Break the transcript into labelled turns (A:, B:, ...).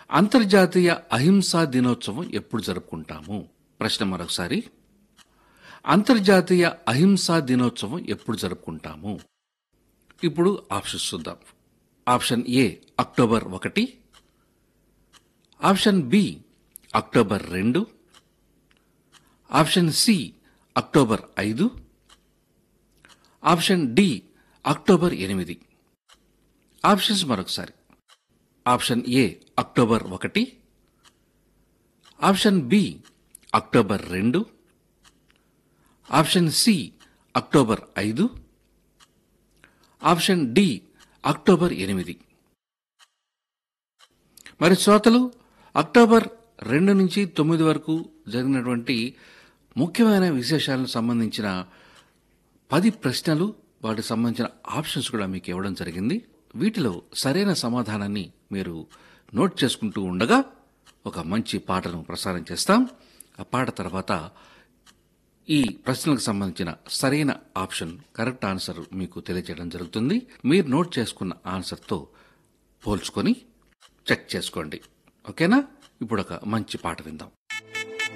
A: అంతర్జాతీయ అహింసా దినోత్సవం ఎప్పుడు జరుపుకుంటాము ప్రశ్న మరొకసారి అంతర్జాతీయ అహింసా దినోత్సవం ఎప్పుడు జరుపుకుంటాము ఇప్పుడు ఆప్షన్స్ చూద్దాం ఆప్షన్ ఏ అక్టోబర్ ఒకటి ఆప్షన్ బి అక్టోబర్ రెండు ఆప్షన్ సి అక్టోబర్ ఐదు ఆప్షన్ డి అక్టోబర్ ఎనిమిది ఆప్షన్స్ మరొకసారి ఆప్షన్ ఏ అక్టోబర్ ఒకటి ఆప్షన్ బి అక్టోబర్ రెండు ఆప్షన్ సి అక్టోబర్ ఐదు ఆప్షన్ డి అక్టోబర్ ఎనిమిది మరి శ్రోతలు అక్టోబర్ రెండు నుంచి తొమ్మిది వరకు జరిగినటువంటి ముఖ్యమైన విశేషాలకు సంబంధించిన పది ప్రశ్నలు వాటికి సంబంధించిన ఆప్షన్స్ కూడా మీకు ఇవ్వడం జరిగింది వీటిలో సరైన సమాధానాన్ని మీరు నోట్ చేసుకుంటూ ఉండగా ఒక మంచి పాటను ప్రసారం చేస్తాం ఆ పాట తర్వాత ఈ ప్రశ్నలకు సంబంధించిన సరైన ఆప్షన్ కరెక్ట్ ఆన్సర్ మీకు తెలియజేయడం జరుగుతుంది మీరు నోట్ చేసుకున్న ఆన్సర్తో పోల్చుకొని చెక్ చేసుకోండి ఓకేనా ఇప్పుడు ఒక మంచి పాట విందాం